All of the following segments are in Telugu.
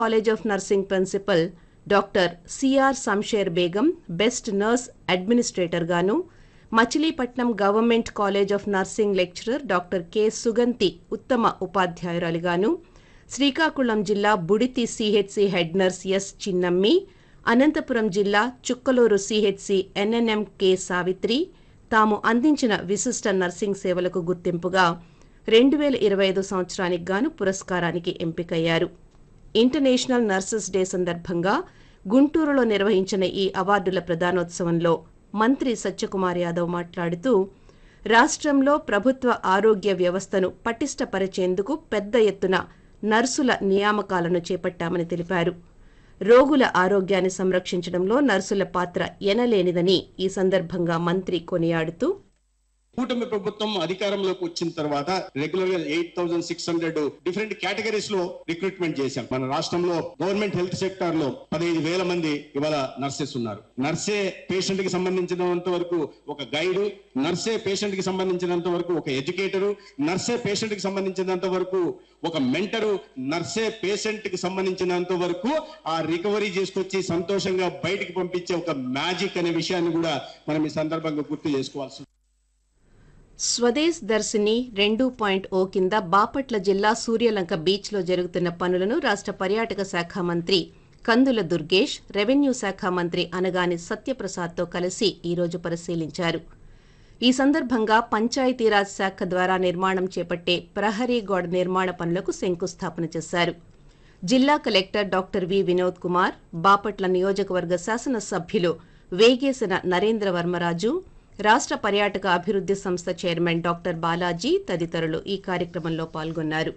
College of nursing principal doctor C R Samsher Begum best nurse administrator గాను Machilipatnam government college of nursing lecturer doctor K Suganthi ఉత్తమ ఉపాధ్యాయురాలిగాను శ్రీకాకుళం జిల్లా Buditi CHC head nurse S Chinnammi Anantapuram జిల్లా Chukkaluru CHC NNM K Savitri తాము అందించిన విశిష్ట నర్సింగ్ సేవలకు గుర్తింపుగా రెండు వేల ఇరవై ఐదు సంవత్సరానికి గాను పురస్కారానికి ఎంపికయ్యారు ఇంటర్నేషనల్ నర్సెస్ డే సందర్భంగా గుంటూరులో నిర్వహించిన ఈ అవార్డుల ప్రదానోత్సవంలో మంత్రి సత్యకుమార్ యాదవ్ మాట్లాడుతూ రాష్ట్రంలో ప్రభుత్వ ఆరోగ్య వ్యవస్థను పటిష్టపరిచేందుకు పెద్ద ఎత్తున నర్సుల నియామకాలను చేపట్టామని తెలిపారు రోగుల ఆరోగ్యాన్ని సంరక్షించడంలో నర్సుల పాత్ర ఎనలేనిదని ఈ సందర్భంగా మంత్రి కొనియాడుతూ కూటమి ప్రభుత్వం అధికారంలోకి వచ్చిన తర్వాత రెగ్యులర్ గా eight thousand six hundred different categories లో రిక్రూట్మెంట్ చేశాం మన రాష్ట్రంలో గవర్నమెంట్ హెల్త్ సెక్టార్ లో పదహైదు వేల మంది ఇవాళ నర్సెస్ ఉన్నారు నర్సే పేషెంట్ కి సంబంధించినంత వరకు ఒక గైడ్ నర్సే పేషెంట్ కి సంబంధించినంత వరకు ఒక ఎడ్యుకేటరు నర్సే పేషెంట్ కి సంబంధించినంత వరకు ఒక మెంటరు నర్సే పేషెంట్ కి సంబంధించినంత వరకు ఆ రికవరీ చేసుకొచ్చి సంతోషంగా బయటికి పంపించే ఒక మ్యాజిక్ అనే విషయాన్ని కూడా మనం ఈ సందర్భంగా గుర్తు చేసుకోవాల్సి ఉంది. స్వదేశ్ దర్శిని రెండు పాయింట్ ఓ కింద బాపట్ల జిల్లా సూర్యలంక బీచ్లో జరుగుతున్న పనులను రాష్ట్ర పర్యాటక శాఖ మంత్రి కందుల దుర్గేష్ రెవెన్యూ శాఖ మంత్రి అనగాని సత్యప్రసాద్తో కలిసి ఈరోజు పరిశీలించారు ఈ సందర్భంగా పంచాయతీరాజ్ శాఖ ద్వారా నిర్మాణం చేపట్టే ప్రహరీ గోడ నిర్మాణ పనులకు శంకుస్థాపన చేశారు జిల్లా collector doctor V Vinod Kumar Bapatla నియోజకవర్గ శాసనసభ్యులు వేగేసిన నరేంద్ర వర్మరాజు రాష్ట్ర పర్యాటక అభివృద్ధి సంస్థ చైర్మన్ డాక్టర్ బాలాజీ తదితరులు ఈ కార్యక్రమంలో పాల్గొన్నారు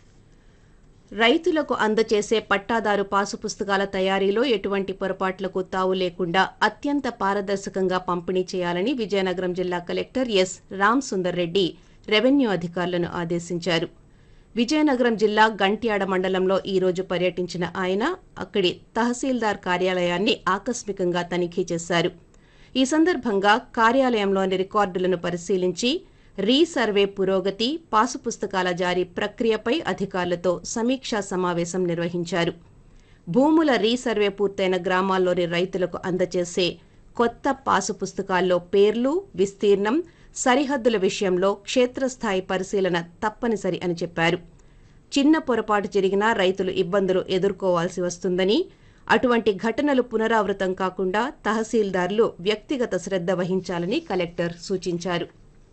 రైతులకు అందచేసే పట్టాదారు పాసు పుస్తకాల తయారీలో ఎటువంటి పొరపాట్లకు తావు లేకుండా అత్యంత పారదర్శకంగా పంపిణీ చేయాలని విజయనగరం జిల్లా collector S Ram Sundar Reddy revenue అధికారులను ఆదేశించారు విజయనగరం జిల్లా గంట్యాడ మండలంలో ఈ రోజు పర్యటించిన ఆయన అక్కడి తహసీల్దార్ కార్యాలయాన్ని ఆకస్మికంగా తనిఖీ చేశారు ఈ సందర్భంగా కార్యాలయంలోని రికార్డులను పరిశీలించి రీసర్వే పురోగతి పాసు పుస్తకాల జారీ ప్రక్రియపై అధికారులతో సమీక్షా సమావేశం నిర్వహించారు భూముల రీసర్వే పూర్తయిన గ్రామాల్లోని రైతులకు అందజేసే కొత్త పాసు పుస్తకాల్లో పేర్లు విస్తీర్ణం సరిహద్దుల విషయంలో క్షేత్రస్థాయి పరిశీలన తప్పనిసరి అని చెప్పారు చిన్న పొరపాటు జరిగినా రైతులు ఇబ్బందులు ఎదుర్కోవాల్సి వస్తుందని అటువంటి ఘటనలు పునరావృతం కాకుండా తహసీల్దార్లు వ్యక్తిగత శ్రద్ధ వహించాలని కలెక్టర్ సూచించారు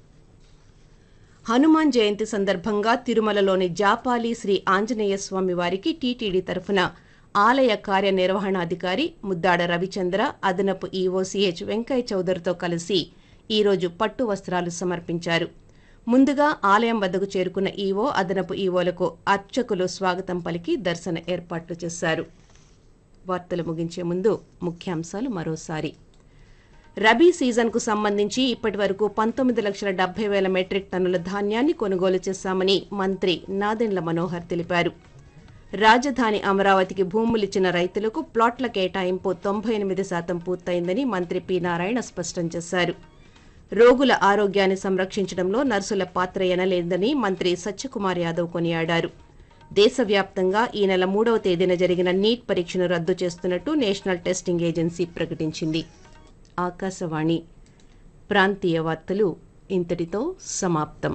హనుమాన్ జయంతి సందర్భంగా తిరుమలలోని జాపాలి శ్రీ ఆంజనేయ స్వామి వారికి టీటీడీ తరఫున ఆలయ కార్యనిర్వహణాధికారి ముద్దాడ రవిచంద్ర అదనపు ఈఓసీహెచ్ వెంకయ్య చౌదరితో కలిసి ఈరోజు పట్టు వస్త్రాలు సమర్పించారు ముందుగా ఆలయం వద్దకు చేరుకున్న ఈవో అదనపు ఈవోలకు అర్చకులు స్వాగతం పలికి దర్శన ఏర్పాట్లు చేశారు వార్తలు ముగించే ముందు ముఖ్యాంశాలు మరోసారి రబీ సీజన్కు సంబంధించి ఇప్పటి వరకు పంతొమ్మిది లక్షల డెబ్బై వేల మెట్రిక్ టన్నుల ధాన్యాన్ని కొనుగోలు చేశామని మంత్రి నాదెండ్ల మనోహర్ తెలిపారు రాజధాని అమరావతికి భూములిచ్చిన రైతులకు ప్లాట్ల కేటాయింపు తొంభై ఎనిమిది శాతం పూర్తయిందని మంత్రి పి నారాయణ స్పష్టం చేశారు రోగుల ఆరోగ్యాన్ని సంరక్షించడంలో నర్సుల పాత్ర ఎనలేదని మంత్రి సత్యకుమార్ యాదవ్ కొనియాడారు దేశవ్యాప్తంగా ఈ నెల మూడవ తేదీన జరిగిన నీట్ పరీక్షను రద్దు చేస్తున్నట్టు నేషనల్ టెస్టింగ్ ఏజెన్సీ ప్రకటించింది ఆకాశవాణి ప్రాంతీయ వార్తలు ఇంతటితో సమాప్తం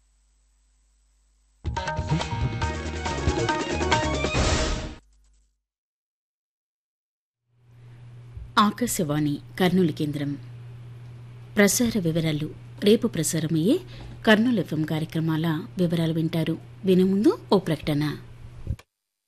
ఆకాశవాణి కర్నూలు కేంద్రం ప్రసార వివరాలు రేపు ప్రసారమయ్యే కర్నూలు ఎఫ్ఎం కార్యక్రమాల వివరాలు వింటారు వినే ముందు ఓ ప్రకటన